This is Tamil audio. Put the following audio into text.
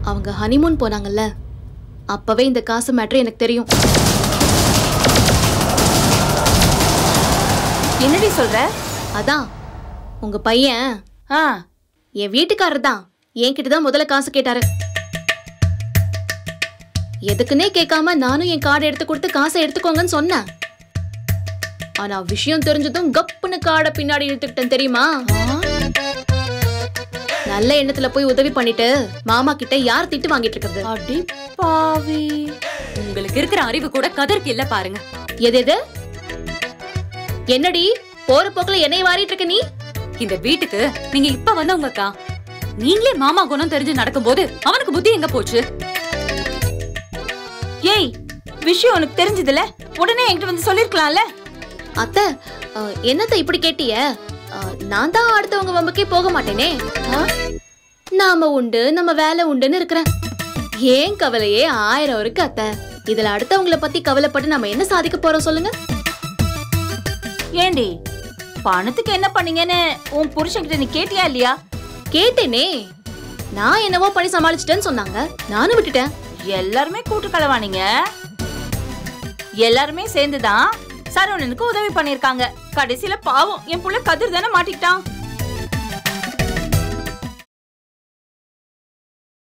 அவங்க ஹனிமூன் போனாங்கல்ல அப்பவே இந்த காசு மேட்ரு எனக்கு தெரியும் என்னடி சொல்ற அதான் உங்க பையன் ஆ என் வீட்டுக்காரர் தான் என்கிட்ட தான் முதல்ல காசு கேட்டாரு எதுக்குன்னே கேட்காம நானும் என் கார்டு எடுத்து கொடுத்து காசை எடுத்துக்கோங்கன்னு சொன்னேன் ஆனா விஷயம் தெரிஞ்சதும் கப்புன்னு கார்டை பின்னாடி இழுத்துக்கிட்டேன் தெரியுமா நல்ல எண்ணத்துல போய் உதவி பண்ணிட்டு மாமா கிட்ட யார் திட்டு வாங்கிட்டு இருக்கிறது அடி பாவி உங்களுக்கு இருக்கிற அறிவு கூட கதருக்கு இல்ல பாருங்க எது எது என்னடி போற போக்குல என்னைய வாரிட்டு இருக்க நீ இந்த வீட்டுக்கு நீங்க இப்ப வந்தவங்கக்கா நீங்களே மாமா குணம் தெரிஞ்சு நடக்கும்போது அவனுக்கு புத்தி எங்க போச்சு ஏய் விஷயம் உனக்கு தெரிஞ்சதுல உடனே என்கிட்ட வந்து சொல்லிருக்கலாம்ல அத்தை அஹ், என்னத்த இப்படி கேட்டிய அஹ், நான் தான் அடுத்தவங்க வம்புக்கே போக மாட்டேனே ஆ? நாம உண்டு நம்ம வேலை உண்டுன்னு இருக்கிறேன் ஏன் கவலையே ஆயிரம் இருக்கு அத்தை இதுல அடுத்தவங்கள பத்தி கவலைப்பட்டு நம்ம என்ன சாதிக்க போறோம் சொல்லுங்க ஏண்டி பணத்துக்கு என்ன பண்ணீங்கன்னு உன் புருஷன்கிட்ட நீ கேட்டியா இல்லையா கேட்டேனே நான் என்னவோ பண்ணி சமாளிச்சிட்டேன்னு சொன்னாங்க நானும் விட்டுட்டேன் எல்லாருமே கூட்டு கலவானீங்க எல்லாருமே சேர்ந்துதான் சரவணனுக்கு உதவி பண்ணிருக்காங்க கடைசியில பாவம் என் புள்ள கதிர் தானே மாட்டிக்கிட்டான்